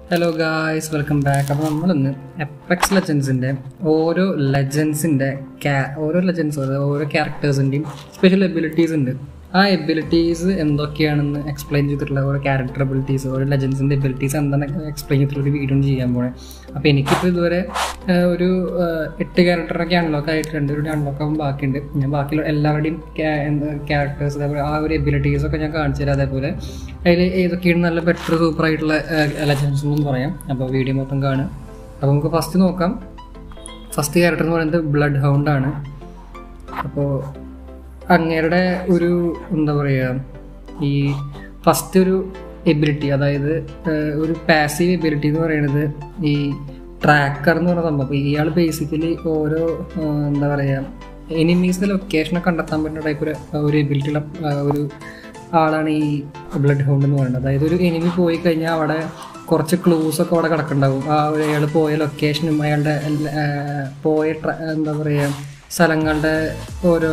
hello guys welcome back അപ്പോൾ നമ്മളിന്ന് apex ലെജൻസിൻ്റെ ഓരോ ലെജൻസിൻ്റെ ഓരോ ലെജൻസ് ഓരോ ക്യാരക്ടേഴ്സിൻ്റെയും സ്പെഷ്യൽ എബിലിറ്റീസ് ഉണ്ട് ആ എബിലിറ്റീസ് എന്തൊക്കെയാണെന്ന് എക്സ്പ്ലെയിൻ ചെയ്തിട്ടുള്ള ഓരോ ക്യാരക്ടർ എബിലിറ്റീസ് ഓരോ ലെജൻസിൻ്റെ എബിലിറ്റീസ് എന്താണ് എക്സ്പ്ലെയിൻ ചെയ്തിട്ടുള്ള ഒരു വീഡിയോ ചെയ്യാൻ പോണേ അപ്പോൾ എനിക്കിപ്പോൾ ഇതുവരെ ആ, ഒരു ആ, എട്ട് ക്യാരക്ടറൊക്കെ അൺലോക്ക് ആയിട്ട് രണ്ടുപേരുടെ അൺലോക്ക് ആകുമ്പോൾ ബാക്കിയുണ്ട് ഞാൻ ബാക്കിയുള്ള എല്ലാവരുടെയും ക്യാരക്ടേഴ്സ് അതേപോലെ ആ ഒരു എബിലിറ്റീസ് ഒക്കെ ഞാൻ കാണിച്ചു തരാം അതേപോലെ അതിൽ ഏതൊക്കെയാണ് നല്ല ബെറ്റർ സൂപ്പർ ആയിട്ടുള്ള ലെജൻസ് എന്നും പറയാം അപ്പോൾ വീഡിയോ മൊത്തം കാണുക അപ്പോൾ നമുക്ക് ഫസ്റ്റ് നോക്കാം ഫസ്റ്റ് ക്യാരക്ടർ എന്ന് പറയുന്നത് ബ്ലഡ് ഹൗണ്ട് ആണ് അപ്പോൾ അങ്ങേരുടെ ഒരു എന്താ പറയുക ഈ ഫസ്റ്റ് ഒരു എബിലിറ്റി അതായത് ഏഹ്, ഒരു പാസീവ് എബിലിറ്റി എന്ന് പറയുന്നത് ഈ ട്രാക്കർ എന്ന് പറയുന്ന സംഭവം അപ്പോൾ ഇയാൾ ബേസിക്കലി ഓരോ ഏഹ്, എന്താ പറയുക എനിമീസിൻ്റെ ലൊക്കേഷനെ കണ്ടെത്താൻ പറ്റുന്ന ടൈപ്പ് ഒരു ഒരു എബിലിറ്റിയുള്ള ഒരു ആളാണ് ഈ ബ്ലഡ് ഹൗണ്ട് എന്ന് പറയുന്നത് അതായത് ഒരു എനിമി പോയി കഴിഞ്ഞാൽ അവിടെ കുറച്ച് ക്ലൂസ് ഒക്കെ അവിടെ കിടക്കുന്നുണ്ടാവും ആ ഒരു അയാൾ പോയ ലൊക്കേഷനും അയാളുടെ എല്ലാ- ഏഹ്, പോയ ട്ര- എന്താ പറയുക സ്ഥലങ്ങളുടെ ഓരോ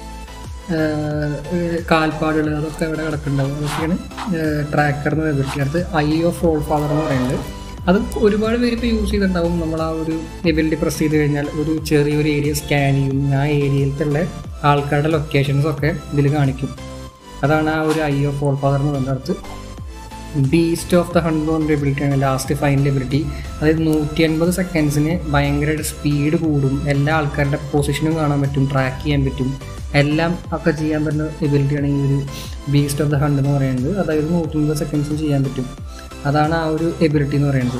കാൽപ്പാടുകൾ അതൊക്കെ ഇവിടെ കിടക്കുന്നുണ്ടാവും അതൊക്കെയാണ് ട്രാക്കർ എന്ന് പറയുന്നത് അടുത്ത് ഐ ഓഫ് ഓൾ ഫാദർ എന്ന് പറയുന്നത് അത് ഒരുപാട് പേര് ഇപ്പോൾ യൂസ് ചെയ്തിട്ടുണ്ടാവും നമ്മൾ ആ ഒരു എബിലിറ്റി പ്രസ് ചെയ്ത് കഴിഞ്ഞാൽ ഒരു ചെറിയൊരു ഏരിയ സ്കാൻ ചെയ്യും ആ ഏരിയയിലത്തുള്ള ആൾക്കാരുടെ ലൊക്കേഷൻസ് ഒക്കെ ഇതിൽ കാണിക്കും അതാണ് ആ ഒരു ഐ ഓഫ് ഓൾ ഫാദർ എന്ന് പറയുന്നത് അടുത്ത് ബീസ്റ്റ് ഓഫ് ദ ഹൺഡ്രഡ് എന്ന് പറഞ്ഞ എബിലിറ്റിയാണ് ലാസ്റ്റ് ഫൈനൽ എബിലിറ്റി അതായത് നൂറ്റി അൻപത് സെക്കൻഡ്സിന് ഭയങ്കരമായിട്ട് സ്പീഡ് കൂടും എല്ലാ ആൾക്കാരുടെ പൊസിഷനും കാണാൻ പറ്റും ട്രാക്ക് ചെയ്യാൻ പറ്റും എല്ലാം ഒക്കെ ചെയ്യാൻ പറ്റുന്ന എബിലിറ്റിയാണ് ഈ ഒരു ബീസ്റ്റ് ഓഫ് ദ ഹണ്ട് എന്ന് പറയുന്നത് അതായത് നൂറ്റി അൻപത് സെക്കൻഡ്സിൽ ചെയ്യാൻ പറ്റും അതാണ് ആ ഒരു എബിലിറ്റി എന്ന് പറയുന്നത്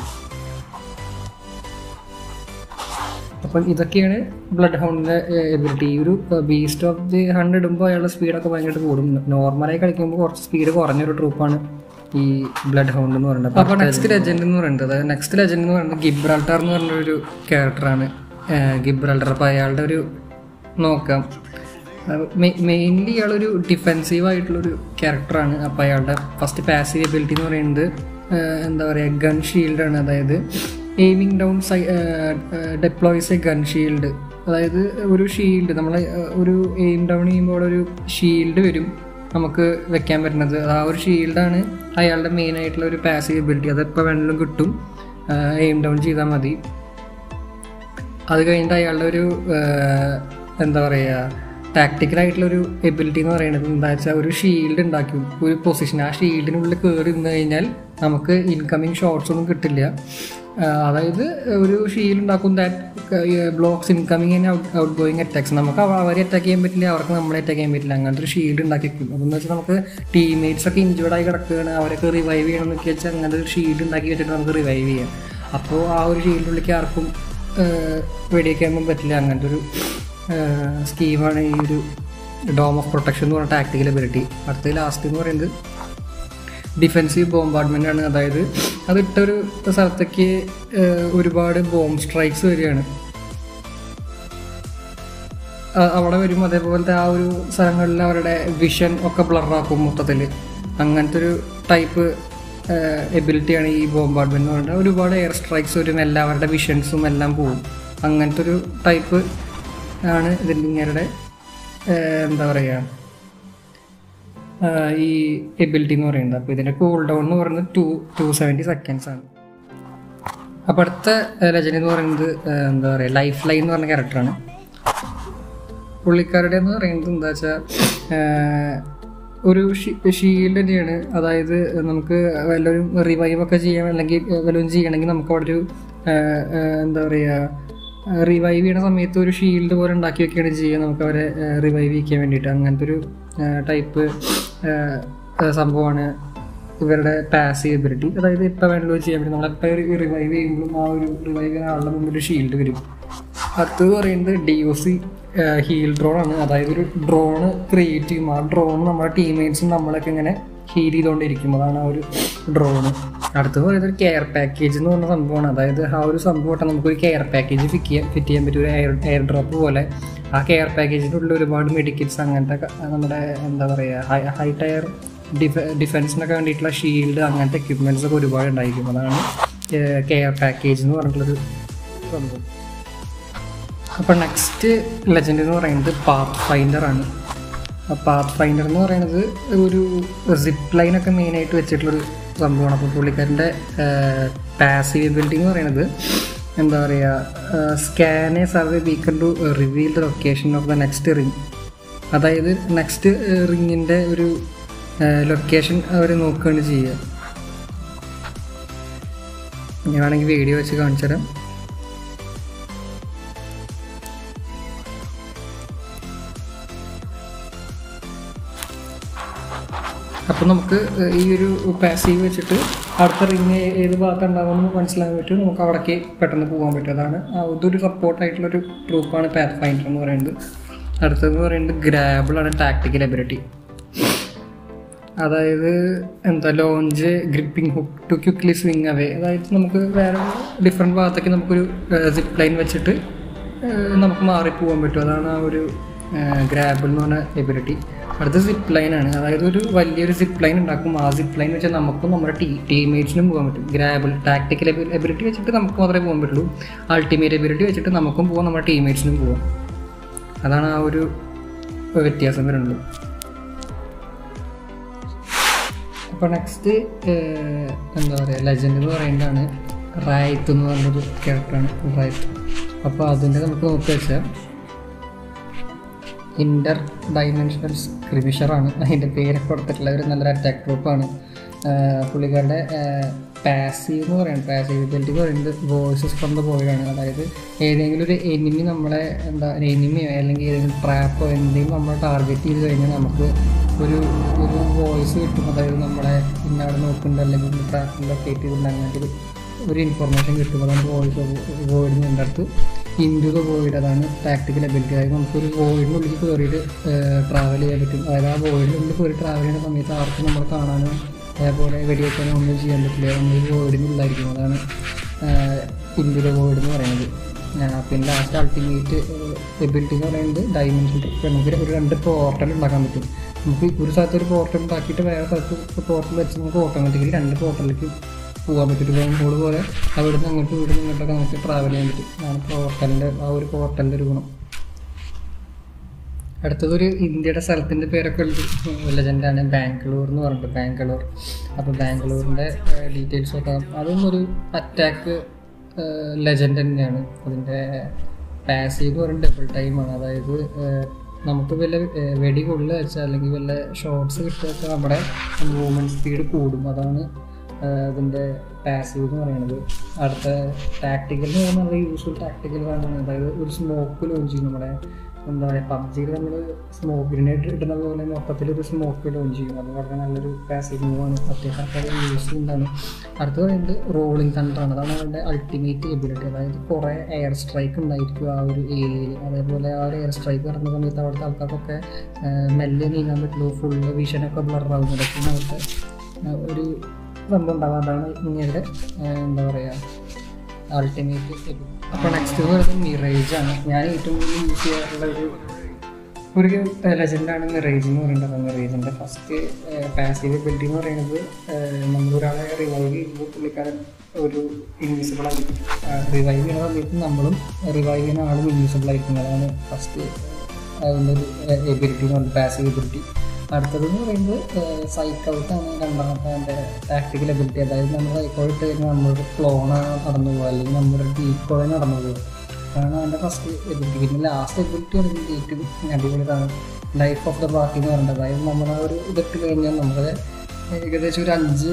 അപ്പം ഇതൊക്കെയാണ് ബ്ലഡ് ഹൗണ്ടിൻ്റെ എബിലിറ്റി ഈ ഒരു ബീസ്റ്റ് ഓഫ് ദി ഹണ്ട് ഇടുമ്പോൾ അയാളുടെ സ്പീഡൊക്കെ ഭയങ്കരമായിട്ട് കൂടും നോർമലായി കളിക്കുമ്പോൾ കുറച്ച് സ്പീഡ് കുറഞ്ഞൊരു ട്രൂപ്പാണ് ഈ ബ്ലഡ് ഹൗണ്ട് എന്ന് പറയുന്നത് അപ്പോൾ നെക്സ്റ്റ് ലെജൻഡ് എന്ന് പറയുന്നത് അതായത് നെക്സ്റ്റ് ലെജൻഡ് എന്ന് പറയുന്നത് ഗിബ്രാൾട്ടർ എന്ന് പറഞ്ഞ ഒരു ക്യാരക്ടറാണ് ഗിബ്രാൾട്ടർ അപ്പോൾ അയാളുടെ ഒരു നോക്കാം മെയിൻലി ഇയാളൊരു ഡിഫെൻസീവ് ആയിട്ടുള്ളൊരു ക്യാരക്ടറാണ് അപ്പോൾ അയാളുടെ ഫസ്റ്റ് പാസീവ് എബിലിറ്റി എന്ന് പറയുന്നത് ഏഹ് എന്താ പറയുക ഗൺ ഷീൽഡാണ് അതായത് aiming down sight deploys a gun shield അതായത് ഒരു ഷീൽഡ് നമ്മൾ ഒരു എയിം ഡൗൺ ചെയ്യുമ്പോൾ ഒരു ഷീൽഡ് വരും നമുക്ക് വെക്കാൻ പറ്റുന്നത് ആ ഒരു ഷീൽഡാണ് അയാളുടെ മെയിൻ ആയിട്ടുള്ള ഒരു പാസീവ് എബിലിറ്റി അതെപ്പോൾ വേണമെങ്കിലും കിട്ടും എയിം ഡൗൺ ചെയ്താൽ മതി അത് കഴിഞ്ഞിട്ട് അയാളുടെ ഒരു ആഹ്, എന്താ പറയുക ടാക്ടിക്കലായിട്ടുള്ള ഒരു എബിലിറ്റി എന്ന് പറയുന്നത് എന്താ വെച്ചാൽ ഒരു ഷീൽഡ് ഉണ്ടാക്കും ഒരു പൊസിഷൻ ആ ഷീൽഡിനുള്ളിൽ കയറി നിന്ന് കഴിഞ്ഞാൽ നമുക്ക് ഇൻകമിങ് ഷോട്ട്സ് ഒന്നും കിട്ടില്ല ആഹ്, അതായത് ഒരു ഷീൽഡ് ഉണ്ടാക്കും that blocks incoming and out outgoing attacks നമുക്ക് അവ- അവരെ അറ്റാക്ക് ചെയ്യാൻ പറ്റില്ല അവർക്ക് നമ്മളെ അറ്റാക്ക് ചെയ്യാൻ പറ്റില്ല അങ്ങനത്തെ ഒരു ഷീൽഡ് ഉണ്ടാക്കി വെക്കും അതെന്ന് വെച്ചാൽ നമുക്ക് ടീംമേറ്റ്സ് ഒക്കെ ഇഞ്ചേർഡ് ആയി കിടക്കുകയാണ് അവരൊക്കെ റിവൈവ് ചെയ്യണം എന്നൊക്കെ വെച്ചാൽ അങ്ങനത്തെ ഒരു ഷീൽഡ് ഉണ്ടാക്കി വെച്ചിട്ട് നമുക്ക് റിവൈവ് ചെയ്യാം അപ്പോൾ ആ ഒരു ഷീൽഡിലേക്ക് ആർക്കും വെടിവെക്കാനൊന്നും പറ്റില്ല അങ്ങനത്തെ ഒരു സ്കീമാണ് ഈ ഒരു ഡോം ഓഫ് പ്രൊട്ടക്ഷൻ എന്ന് പറഞ്ഞ ടാക്ടിക്കൽ എബിലിറ്റി അടുത്ത ലാസ്റ്റ് എന്ന് പറയുന്നത് ഡിഫെൻസീവ് ബോംബാർഡ്മെൻ്റ് ആണ് അതായത് അതിട്ടൊരു സ്ഥലത്തേക്ക് ഏഹ്, ഒരുപാട് ബോംബ് സ്ട്രൈക്സ് വരികയാണ് അ- അവിടെ വരും അതേപോലത്തെ ആ ഒരു സ്ഥലങ്ങളിൽ അവരുടെ വിഷൻ ഒക്കെ ബ്ലറാക്കും മൊത്തത്തിൽ അങ്ങനത്തെ ഒരു ടൈപ്പ് എബിലിറ്റിയാണ് ഈ ബോംബാർഡ്മെന്റ് എന്ന് പറയുന്നത് ഒരുപാട് എയർ സ്ട്രൈക്സ് വരും എല്ലാവരുടെ വിഷൻസും എല്ലാം പോവും അങ്ങനത്തെ ഒരു ടൈപ്പ് ആണ് ഇതിൻ്റെ ഇങ്ങനെ എന്താ പറയുക ആഹ് ഈ എബിലിറ്റി എന്ന് പറയുന്നത് അപ്പോൾ ഇതിൻ്റെ കൂൾ ഡൗൺ എന്ന് പറയുന്നത് ടു ടു സെവൻറ്റി സെക്കൻഡ്സ് ആണ് അപ്പോൾ അടുത്ത രചന എന്ന് പറയുന്നത് ആഹ് എന്താ പറയുക ലൈഫ് ലൈൻ എന്ന് പറഞ്ഞ ക്യാരക്ടറാണ് പുള്ളിക്കാരുടെ എന്ന് പറയുന്നത് എന്താ വെച്ചാൽ ഒരു ഷീൽഡ് തന്നെയാണ് അതായത് നമുക്ക് വല്ലതും റിവൈവ് ഒക്കെ ചെയ്യാൻ അല്ലെങ്കിൽ വല്ലതും ചെയ്യണമെങ്കിൽ നമുക്ക് അവിടെ ഒരു ആഹ് ആഹ് എന്താ പറയുക റിവൈവ് ചെയ്യുന്ന സമയത്ത് ഒരു ഷീൽഡ് പോലെ ഉണ്ടാക്കി വെക്കുകയാണ് ചെയ്യുക നമുക്ക് അവരെ റിവൈവ് ചെയ്യിക്കാൻ വേണ്ടിയിട്ട് അങ്ങനത്തെ ഒരു ടൈപ്പ് സംഭവമാണ് ഇവരുടെ പാസീവ് എബിലിറ്റി അതായത് ഇപ്പോൾ വേണ്ടത് ചെയ്യാൻ പറ്റും നമ്മളെപ്പോൾ റിവൈവ് ചെയ്യുമ്പോഴും ആ ഒരു റിവൈവ് ചെയ്യുന്ന ആളുടെ മുമ്പിൽ ഒരു ഷീൽഡ് വരും അടുത്തത് പറയുന്നത് D O C heal drone ആണ് അതായത് ഒരു ഡ്രോണ് ക്രിയേറ്റ് ചെയ്യും ആ ഡ്രോൺ നമ്മുടെ ടീംമേറ്റ്സും നമ്മളൊക്കെ ഇങ്ങനെ ഹീൽ ചെയ്തുകൊണ്ടിരിക്കും അതാണ് ആ ഒരു ഡ്രോണ് അടുത്തത് പറയുന്നത് ഒരു കെയർ പാക്കേജ് എന്ന് പറഞ്ഞ സംഭവമാണ് അതായത് ആ ഒരു സംഭവമായിട്ട് നമുക്കൊരു കെയർ പാക്കേജ് ഫിറ്റ് ചെയ്യാൻ ഫിറ്റ് ചെയ്യാൻ പറ്റും ഒരു എയർ എയർ ഡ്രോപ്പ് പോലെ ആ കെയർ പാക്കേജിൻ്റെ ഉള്ളിൽ ഒരുപാട് മെഡിക്കറ്റ്സ് അങ്ങനത്തെ ക- നമ്മുടെ എന്താ പറയുക ഹൈ ഹൈ ടയർ ഡിഫ ഡിഫെൻസിനൊക്കെ വേണ്ടിയിട്ടുള്ള ഷീൽഡ് അങ്ങനത്തെ എക്യുപ്മെൻറ്റ്സ് ഒക്കെ ഒരുപാട് ഉണ്ടായിരിക്കും അതാണ് കെയർ പാക്കേജ് എന്ന് പറഞ്ഞിട്ടുള്ളൊരു സംഭവം അപ്പോൾ നെക്സ്റ്റ് ലെജൻഡ് എന്ന് പറയുന്നത് പാത്ത് ഫൈൻഡർ ആണ് പാത്ത് ഫൈൻഡർ എന്ന് പറയുന്നത് ഒരു സിപ്പ് ലൈനൊക്കെ മെയിനായിട്ട് വെച്ചിട്ടുള്ളൊരു സംഭവമാണ് അപ്പോൾ പുള്ളിക്കാരൻ്റെ പാസീവ് എബിലിറ്റി എന്ന് പറയുന്നത് എന്താ പറയുക scan a survey beacon to reveal the location of the next ring അതായത് നെക്സ്റ്റ് റിങ്ങിൻ്റെ ഒരു ലൊക്കേഷൻ അവർ നോക്കുകയാണ് ചെയ്യുക ഞാനാണെങ്കിൽ വീഡിയോ വെച്ച് കാണിച്ചു തരാം അപ്പോൾ നമുക്ക് ഈ ഒരു പാസീവ് വെച്ചിട്ട് അടുത്ത റിങ് ഏത് ഭാഗത്ത് ഉണ്ടാകുമെന്ന് മനസ്സിലാക്കാൻ പറ്റും നമുക്ക് അവിടേക്ക് പെട്ടെന്ന് പോകാൻ പറ്റും അതാണ് ആ ഇതൊരു സപ്പോർട്ടായിട്ടുള്ളൊരു ട്രൂപ്പാണ് പാത്ത് ഫൈൻഡർ എന്ന് പറയുന്നത് അടുത്തതെന്ന് പറയുന്നത് ഗ്രാബിളാണ് ടാക്ടിക്കൽ എബിലിറ്റി അതായത് എന്താ launch gripping hook to quickly swing away അതായത് നമുക്ക് വേറെ ഡിഫറെൻറ്റ് ഭാഗത്തേക്ക് നമുക്കൊരു സിപ്പ് ലൈൻ വെച്ചിട്ട് ഏഹ്, നമുക്ക് മാറിപ്പോകാൻ പറ്റും അതാണ് ആ ഒരു ഗ്രാബിൾ എന്ന് പറഞ്ഞ എബിലിറ്റി അടുത്ത സിപ്പ് ലൈനാണ് അതായത് ഒരു വലിയൊരു സിപ്പ് ലൈൻ ഉണ്ടാക്കും ആ സിപ്പ് ലൈൻ വെച്ചാൽ നമുക്കും നമ്മുടെ ടീ ടീംമേറ്റ്സിനും പോകാൻ പറ്റും ഗ്രാബിൾ ടാക്ടിക്കൽ എബിലിറ്റി വെച്ചിട്ട് നമുക്ക് മാത്രമേ പോകാൻ പറ്റുള്ളൂ അൾട്ടിമേറ്റ് എബിലിറ്റി വെച്ചിട്ട് നമുക്കും പോകാം നമ്മുടെ ടീംമേറ്റ്സിനും പോകാം അതാണ് ആ ഒരു വ്യത്യാസം വരുന്നത് അപ്പോൾ നെക്സ്റ്റ് എന്താ പറയുക ലെജൻഡ് എന്ന് പറയുന്നതാണ് റായത്ത് എന്ന് പറഞ്ഞൊരു ക്യാരക്ടറാണ് റായത്ത് അപ്പോൾ അതിൻ്റെ നമുക്ക് നോക്കി വെച്ചാൽ ഇൻ്റർ ഡൈമെൻഷണൽ സ്ക്രിമിഷറാണ് അതിൻ്റെ പേരൊക്കെ കൊടുത്തിട്ടുള്ള ഒരു നല്ലൊരു അറ്റാക്ക് ഗ്രൂപ്പാണ് പുള്ളിക്കാരുടെ പാസീവ് എന്ന് പറയുന്നത് പാസീവ് എബിലിറ്റി എന്ന് പറയുന്നത് വോയിസസ് ഫ്രം ദ ബോയാണ് അതായത് ഏതെങ്കിലും ഒരു എനിമി നമ്മളെ എന്താ എനിമിയോ അല്ലെങ്കിൽ ഏതെങ്കിലും ട്രാപ്പോ എന്തെങ്കിലും നമ്മളെ ടാർഗറ്റ് ചെയ്ത് കഴിഞ്ഞാൽ നമുക്ക് ഒരു ഒരു വോയിസ് കിട്ടും അതായത് നമ്മളെ ഇന്നവിടെ നോക്കുന്നുണ്ട് അല്ലെങ്കിൽ ട്രാപ്പിൽ ലൊക്കേറ്റ് ചെയ്തിട്ടുണ്ട് അങ്ങനത്തെ ഒരു ഒരു ഇൻഫർമേഷൻ കിട്ടും അതാണ് വോയിസ് വോയിഡിൻ്റെ അടുത്ത് ഇൻറ്റു ദ വോയിഡ് അതാണ് ടാക്ടിക്കൽ എബിലിറ്റി അതായത് നമുക്കൊരു വോയിഡിനുള്ളിൽ കയറിയിട്ട് ട്രാവൽ ചെയ്യാൻ പറ്റും അതായത് ആ വോയിഡിനുള്ളിൽ കയറി ട്രാവൽ ചെയ്യുന്ന സമയത്ത് ആർക്കും നമ്മൾ കാണാനോ അതേപോലെ വെടിവെക്കാനോ ഒന്നും ചെയ്യാൻ പറ്റില്ല നമ്മൾ വോയിഡിനുള്ളിലായിരിക്കും അതാണ് ഇൻറ്റു ദ വോയിഡ് എന്ന് പറയുന്നത് ആ, പിന്നെ ലാസ്റ്റ് അൾട്ടിമേറ്റ് എബിലിറ്റി എന്ന് പറയുന്നത് ഡൈമെൻഷൻ ട്രിപ്പ് നമുക്ക് ഒരു രണ്ട് പോർട്ടൽ ഉണ്ടാക്കാൻ പറ്റും നമുക്ക് ഒരു സ്ഥലത്ത് ഒരു പോർട്ടൽ ഉണ്ടാക്കിയിട്ട് വേറെ സ്ഥലത്ത് പോർട്ടൽ വെച്ച് നമുക്ക് ഓട്ടോമാറ്റിക്കലി രണ്ട് പോർട്ടലിലേക്ക് പോകാൻ പറ്റും ഒരു ബോർഡ് പോലെ അവിടെ നിന്ന് അങ്ങോട്ടും ഇവിടെ നിന്ന് ഇങ്ങോട്ടൊക്കെ നമുക്ക് ട്രാവൽ ചെയ്യാൻ പറ്റും അതാണ് പോർട്ടലിൻ്റെ ആ ഒരു പോർട്ടലിൻ്റെ ഒരു ഗുണം അടുത്തതൊരു ഇന്ത്യയുടെ സ്ഥലത്തിൻ്റെ പേരൊക്കെ ഉള്ളത് ലെജൻഡാണ് ബാംഗ്ലൂർ എന്ന് പറഞ്ഞിട്ട് ബാംഗ്ലൂർ അപ്പോൾ ബാംഗ്ലൂരിൻ്റെ ഡീറ്റെയിൽസ് ഒക്കെ അതൊന്നും ഒരു അറ്റാക്ക് ലെജൻഡ് തന്നെയാണ് അതിൻ്റെ പാസീവ് എന്ന് പറയുന്നത് ഡബിൾ ടൈമാണ് അതായത് ഏഹ്, നമുക്ക് വല്ല ഏഹ്, വെടി കൊള്ളുക വെച്ചാൽ അല്ലെങ്കിൽ വല്ല ഷോർട്സ് കിട്ടുക വെച്ചാൽ നമ്മുടെ മൂവ്മെൻറ്റ് സ്പീഡ് കൂടും അതാണ് ഏഹ്, അതിൻ്റെ പാസീവ് എന്ന് പറയുന്നത് അടുത്ത ടാക്ടിക്കൽ എന്ന് പറഞ്ഞാൽ നല്ല യൂസ്ഫുൾ ടാക്ടിക്കൽ ആണ് അതായത് ഒരു സ്മോക്ക് ലോഞ്ച് ചെയ്യും നമ്മുടെ എന്താ പറയുക പബ്ജിയിൽ നമ്മൾ സ്മോക്ക് ഗ്രനേഡ് ഇടുന്ന പോലെ മൊത്തത്തിൽ ഒരു സ്മോക്ക് ലോഞ്ച് ചെയ്യും അത് വളരെ നല്ലൊരു പാസീവ് മൂവാണ് അത്യാവശ്യം ആൾക്കാർ യൂസ് ചെയ്യുന്നതാണ് അടുത്ത് പറയുന്നത് റോളിംഗ് തണ്ടറാണ് അതാണ് അവരുടെ അൾട്ടിമേറ്റ് എബിലിറ്റി അതായത് കുറേ എയർ സ്ട്രൈക്ക് ഉണ്ടായിരിക്കും ആ ഒരു ഏരിയയിൽ അതേപോലെ ആ ഒരു എയർ സ്ട്രൈക്ക് വരുന്ന സമയത്ത് അവിടുത്തെ ആൾക്കാർക്കൊക്കെ ആ, മെല്ലെ നീങ്ങാൻ പറ്റുള്ളൂ ഫുള്ള് വിഷനൊക്കെ ബ്ലറാകും ഇതൊക്കെയാണ് അവിടുത്തെ ആ, ഒരു സംഭവം ഉണ്ടാകും അതാണ് ഇങ്ങനെ എന്താ പറയുക അൾട്ടിമേറ്റ് അപ്പോൾ നെക്സ്റ്റ് എന്ന് പറയുന്നത് മിറേജ് ആണ് ഞാൻ ഏറ്റവും കൂടുതൽ യൂസ് ചെയ്യാറുള്ള ഒരു ഒരു ലെജൻഡാണ് മിറേജ് എന്ന് പറയുന്നത് മിറേജിൻ്റെ ഫസ്റ്റ് പാസീവ് എബിലിറ്റി എന്ന് പറയുന്നത് നമ്മളൊരാളെ റിവൈവ് ചെയ്യുമ്പോൾ പുള്ളിക്കാരൻ ഒരു ഇൻവിസിബിൾ ആയിരിക്കും റിവൈവ് ചെയ്യുന്ന സമയത്ത് നമ്മളും റിവൈവ് ചെയ്യുന്ന ആളും ഇൻവിസിബിൾ ആയിരിക്കും അതാണ് ഫസ്റ്റ് അതിൻ്റെ ഒരു എബിലിറ്റി എന്ന് പറയുന്നത് പാസീവ് എബിലിറ്റി അടുത്തത് എന്ന് പറയുന്നത് സൈക്ക് ഔട്ടാണ് രണ്ടാമത്തെ എൻ്റെ ടാക്ടിക്കൽ എബിലിറ്റി അതായത് നമ്മൾ സൈക്ക് ഔട്ട് കഴിഞ്ഞാൽ നമ്മളൊരു ക്ലോണാണ് നടന്നു പോകുക അല്ലെങ്കിൽ നമ്മുടെ ഡീക്കോളെ നടന്നു പോകുക അതാണ് എൻ്റെ ഫസ്റ്റ് എബിലിറ്റി പിന്നെ ലാസ്റ്റ് എബിലിറ്റി ആണ് ഇതിൻ്റെ ഏറ്റവും അടിപൊളിതാണ് ലൈഫ് ഓഫ് ദ പാർട്ടി എന്ന് പറയുന്നത് അതായത് നമ്മൾ ആ ഒരു ഇതിട്ട് കഴിഞ്ഞാൽ നമ്മുടെ ഏകദേശം ഒരു അഞ്ച്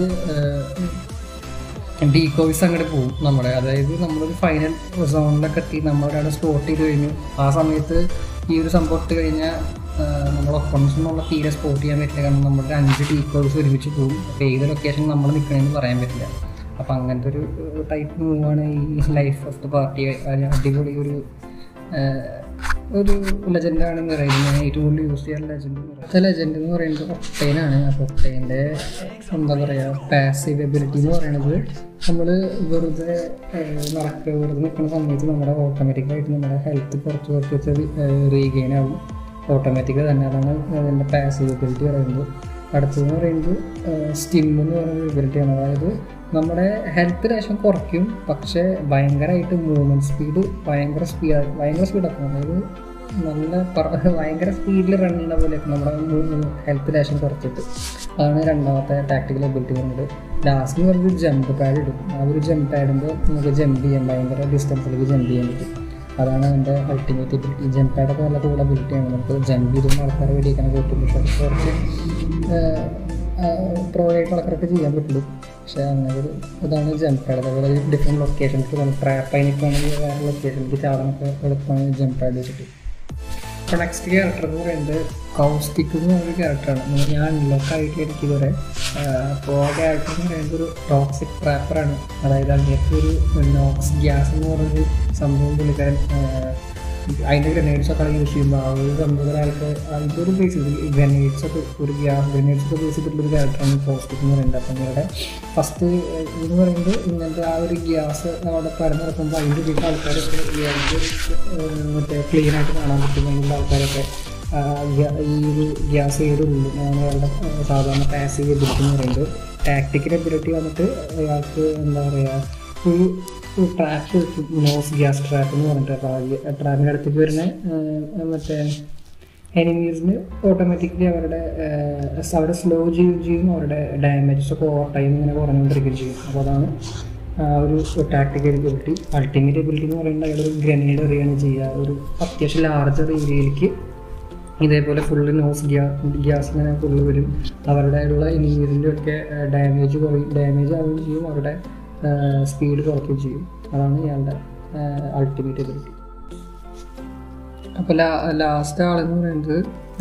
ഡീകോയ്സ് അങ്ങോട്ട് പോകും നമ്മുടെ അതായത് നമ്മളൊരു ഫൈനൽ സോണിലൊക്കെ എത്തി നമ്മളൊരാളെ സ്പോട്ട് ചെയ്ത് കഴിഞ്ഞു ആ സമയത്ത് ഈ ഒരു സംഭവം ഇട്ട് കഴിഞ്ഞാൽ നമ്മുടെ ഒപ്പൺസ് എന്നുള്ള തീരെ സ്പോട്ട് ചെയ്യാൻ പറ്റില്ല കാരണം നമ്മുടെ അഞ്ച് ഡീകോയ്സ് ഒരുമിച്ച് പോകും അപ്പോൾ ഏത് ലൊക്കേഷൻ നമ്മൾ നിൽക്കണമെന്ന് പറയാൻ പറ്റില്ല അപ്പോൾ അങ്ങനത്തെ ഒരു ടൈപ്പ് മൂവാണ് ഈ ലൈഫ് ഓഫ് ദ പാർട്ടി അടിപൊളി ഒരു ഏഹ്, ഒരു ലെജൻഡാണ് പറയുന്നത് ഞാൻ ഏറ്റവും കൂടുതൽ യൂസ് ചെയ്യാൻ ലെജൻഡ് അടുത്ത ലെജൻഡ് എന്ന് പറയുന്നത് ഒക്ടൈനാണ് അപ്പോൾ ഒക്ടൈൻ്റെ എന്താ പറയുക പാസീവ് എബിലിറ്റി എന്ന് പറയുന്നത് നമ്മൾ വെറുതെ ഏഹ്, നടക്കുക വെറുതെ നിൽക്കുന്ന സമയത്ത് നമ്മുടെ ഓട്ടോമാറ്റിക്കായിട്ട് നമ്മുടെ ഹെൽത്ത് കുറച്ച് കുറച്ച് റീഗെയിൻ ആവും ഓട്ടോമാറ്റിക്കലി തന്നെ അതാണ് അതിൻ്റെ പാസീവ് എബിലിറ്റി പറയുന്നത് അടുത്തതെന്ന് പറയുന്നത് സ്റ്റിം എന്ന് പറയുന്ന എബിലിറ്റിയാണ് അതായത് നമ്മുടെ ഹെൽത്ത് ലേശം കുറയ്ക്കും പക്ഷേ ഭയങ്കരമായിട്ട് മൂവ്മെൻറ്റ് സ്പീഡ് ഭയങ്കര സ്പീഡ് ഭയങ്കര സ്പീഡാക്കും അതായത് നല്ല പറ- ഭയങ്കര സ്പീഡിൽ റൺ ചെയ്യുന്ന പോലെയൊക്കെ നമ്മുടെ ഹെൽത്ത് ലേശം കുറച്ചിട്ട് അതാണ് രണ്ടാമത്തെ ടാക്ടിക്കൽ എബിലിറ്റി പറയുന്നത് ലാസ്റ്റ് എന്ന് പറഞ്ഞൊരു ജമ്പ് പാഡ് ഇടും ആ ഒരു ജമ്പ് പാഡിൻ്റെ നമുക്ക് ജമ്പ് ചെയ്യാൻ ഭയങ്കര ഡിസ്റ്റൻസിലേക്ക് ജമ്പ് ചെയ്യാൻ പറ്റും അതാണ് അതിൻ്റെ അൾട്ടിമേറ്റ് എബിലിറ്റി ജമ്പ് പാഡൊക്കെ നല്ല കൂടുതൽ അബിലിറ്റിയാണ് നമുക്ക് ജമ്പ് ചെയ്തും ആൾക്കാരെ വെടിയിക്കാനൊക്കെ പറ്റും പക്ഷേ അത് കുറച്ച് പ്രോ ആയിട്ട് ആൾക്കാരൊക്കെ ചെയ്യാൻ പറ്റുള്ളൂ പക്ഷേ അങ്ങനെ ഒരു ഇതാണ് ജമ്പ് പാഡ് അതേപോലെ ഡിഫറെൻറ്റ് ലൊക്കേഷൻസ് നമുക്ക് ട്രാപ്പായി നിൽക്കുകയാണെങ്കിൽ വേറെ ലൊക്കേഷനിലേക്ക് ചാടാനൊക്കെ എളുപ്പമാണ് ജമ്പ് പാഡ് വെച്ചിട്ട് ഇപ്പോൾ നെക്സ്റ്റ് ക്യാരക്ടർ എന്ന് പറയുന്നത് കൗസ്റ്റിക് എന്ന് പറയുന്ന ക്യാരക്ടറാണ് ഞാൻ അൺലോക്ക് ആയിട്ട് എനിക്ക് ഇതുവരെ അപ്പോൾ ആ ക്യാരക്ടർ എന്ന് പറയുന്നത് ഒരു ടോക്സിക് ട്രാപ്പറാണ് അതായത് അങ്ങേക്ക് ഒരു നോക്സ് ഗ്യാസ് എന്ന് പറയുന്നൊരു സംഭവം പുള്ളിക്കാരൻ അതിൻ്റെ ഗ്രനേഡ്സ് ഒക്കെ യൂസ് ചെയ്യുമ്പോൾ ആ ഒരു സംഭവം ഒരാൾക്ക് ഇതൊരു ബേസ് ചെയ്ത് ഗ്രനേഡ്സ് ഒക്കെ ഒരു ഗ്യാസ് ഗ്രനേഡ്സ് ഒക്കെ ബേസ് ചെയ്തിട്ടുള്ള ഒരു ക്യാരക്ടറാണ് പോസ്റ്റിക് എന്ന് പറയുന്നത് അപ്പം നിങ്ങളുടെ ഫസ്റ്റ് ഇതെന്ന് പറയുന്നത് ഇങ്ങനത്തെ ആ ഒരു ഗ്യാസ് അവിടെ പരന്ന് നടക്കുമ്പോൾ അതിൻ്റെ ഉള്ളിൽ ആൾക്കാരൊക്കെ ഇയാൾക്ക് മറ്റേ ക്ലീൻ ആയിട്ട് കാണാൻ പറ്റും അതിനുള്ള ആൾക്കാരൊക്കെ ആ, ഗ്യ- ഈ ഒരു ഗ്യാസ് ചെയ്തുള്ളൂ അയാളുടെ സാധാരണ പാസീവ് എബിലിറ്റി എന്ന് പറയുന്നത് ടാക്ടിക്കൽ എബിലിറ്റി വന്നിട്ട് അയാൾക്ക് എന്താ പറയുക ഒരു ട്രാപ്പ് നോസ് ഗ്യാസ് ട്രാപ്പ് എന്ന് പറഞ്ഞിട്ട് അപ്പോൾ ആ ട്രാപ്പിൻ്റെ അടുത്തേക്ക് വരുന്ന ആ, മറ്റേ എനിമീസിന് ഓട്ടോമാറ്റിക്കലി അവരുടെ ആ, അവിടെ സ്ലോ ചെയ്യും ചെയ്യും അവരുടെ ഡാമേജസ് ഒക്കെ ഓവർ ടൈം ഇങ്ങനെ കുറഞ്ഞുകൊണ്ടിരിക്കുകയും ചെയ്യും അപ്പോൾ അതാണ് ആ ഒരു ടാക്ടിക്കൽ എബിലിറ്റി അൾട്ടിമേറ്റ് എബിലിറ്റി എന്ന് പറയുന്നത് അയാൾ ഒരു ഗ്രനേഡ് എറിയാണ് ചെയ്യുക ഒരു അത്യാവശ്യം ലാർജർ ഏരിയയിലേക്ക് ഇതേപോലെ ഫുള്ള് നോസ് ഗ്യാ ഗ്യാസ് ഇങ്ങനെ ഫുള്ള് വരും അവരുടെ ഉള്ള എനിമീസിൻ്റെ ഒക്കെ ഡാമേജ് കുറയും ഡാമേജ് ആവുകയും ചെയ്യും അവരുടെ സ്പീഡ് കുറയ്ക്കുകയും ചെയ്യും അതാണ് ഇയാളുടെ അൾട്ടിമേറ്റ് എബിലിറ്റി അപ്പോൾ ലാ ലാസ്റ്റ് ആളെന്ന് പറയുന്നത്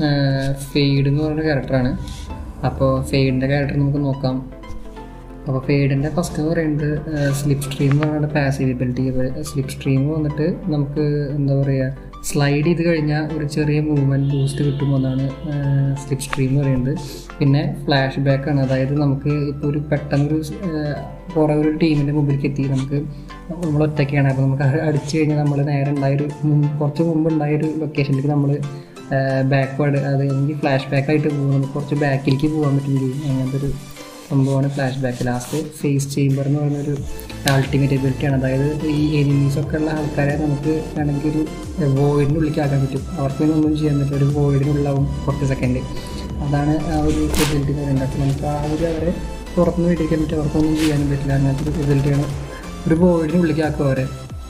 ഫെയ്ഡ് എന്ന് പറയുന്ന ക്യാരക്ടറാണ് അപ്പോൾ ഫെയ്ഡിൻ്റെ ക്യാരക്ടർ നമുക്ക് നോക്കാം അപ്പോൾ ഫെയ്ഡിൻ്റെ ഫസ്റ്റ് എന്ന് പറയുന്നത് സ്ലിപ്പ് സ്ട്രീം എന്ന് പറയുന്ന പാസീവ് എബിലിറ്റി സ്ലിപ്പ് സ്ട്രീം വന്നിട്ട് നമുക്ക് എന്താ പറയുക സ്ലൈഡ് ചെയ്ത് കഴിഞ്ഞാൽ ഒരു ചെറിയ മൂവ്മെൻറ്റ് ബൂസ്റ്റ് കിട്ടുമ്പോൾ എന്നാണ് സ്ലിപ്പ് സ്ട്രീം എന്ന് പറയുന്നത് പിന്നെ ഫ്ലാഷ് ബാക്ക് ആണ് അതായത് നമുക്ക് ഇപ്പോൾ ഒരു പെട്ടെന്നൊരു കുറേ ഒരു ടീമിൻ്റെ മുമ്പിലേക്ക് എത്തി നമുക്ക് നമ്മൾ ഒറ്റയ്ക്കാണ് അപ്പോൾ നമുക്ക് അടിച്ചു കഴിഞ്ഞാൽ നമ്മൾ നേരെ ഉണ്ടായൊരു മുമ്പ് കുറച്ച് മുമ്പ് ഉണ്ടായൊരു ലൊക്കേഷനിലേക്ക് നമ്മൾ ബാക്ക്വേർഡ് അത് എനിക്ക് ഫ്ലാഷ് ബാക്ക് ആയിട്ട് പോകും നമുക്ക് കുറച്ച് ബാക്കിലേക്ക് പോകാൻ പറ്റും ചെയ്യും അങ്ങനത്തെ ഒരു സംഭവമാണ് flashback last phase chamber എന്ന് പറയുന്നൊരു അൾട്ടിമേറ്റ് എബിലിറ്റിയാണ് അതായത് ഈ എനിമീസ് ഒക്കെ ഉള്ള ആൾക്കാരെ നമുക്ക് വേണമെങ്കിൽ ഒരു വോയിഡിൻ്റെ ഉള്ളിലേക്ക് ആക്കാൻ പറ്റും അവർക്ക് പിന്നെ ഒന്നും ചെയ്യാൻ പറ്റില്ല ഒരു വോയിഡിനുള്ളാവും കുറച്ച് സെക്കൻഡ് അതാണ് ആ ഒരു എബിലിറ്റി എന്ന് പറയുന്നത് അപ്പോൾ നമുക്ക് ആ ഒരു അവരെ പുറത്തുനിന്ന് വെടിക്കാൻ പറ്റും അവർക്കൊന്നും ചെയ്യാനും പറ്റില്ല അങ്ങനത്തെ ഒരു എബിലിറ്റിയാണ് ഒരു വോയിഡിന് ഉള്ളിലേക്ക് ആക്കുക അവരെ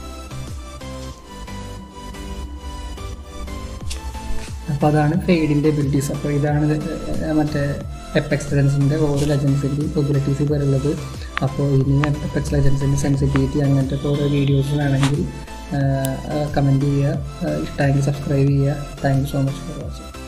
അപ്പോൾ അതാണ് ഫെയ്ഡിൻ്റെ എബിലിറ്റീസ് അപ്പോൾ ഇതാണ് ഇത്, ഏർ, മറ്റേ എപ്പെക്സ് ലെജൻസിൻ്റെ ഓരോ ലെജൻസിൻ്റെയും എബിലിറ്റീസ് വരുള്ളത് അപ്പോൾ ഇനി എപ്പെക്സ് ലെജൻസിൻ്റെ സെൻസിറ്റിവിറ്റി അങ്ങനത്തെ ഒക്കെ ഓരോ വീഡിയോസ് വേണമെങ്കിൽ കമൻറ്റ് ചെയ്യുക ഇഷ്ടമെങ്കിൽ സബ്സ്ക്രൈബ് ചെയ്യുക thank you so much for watching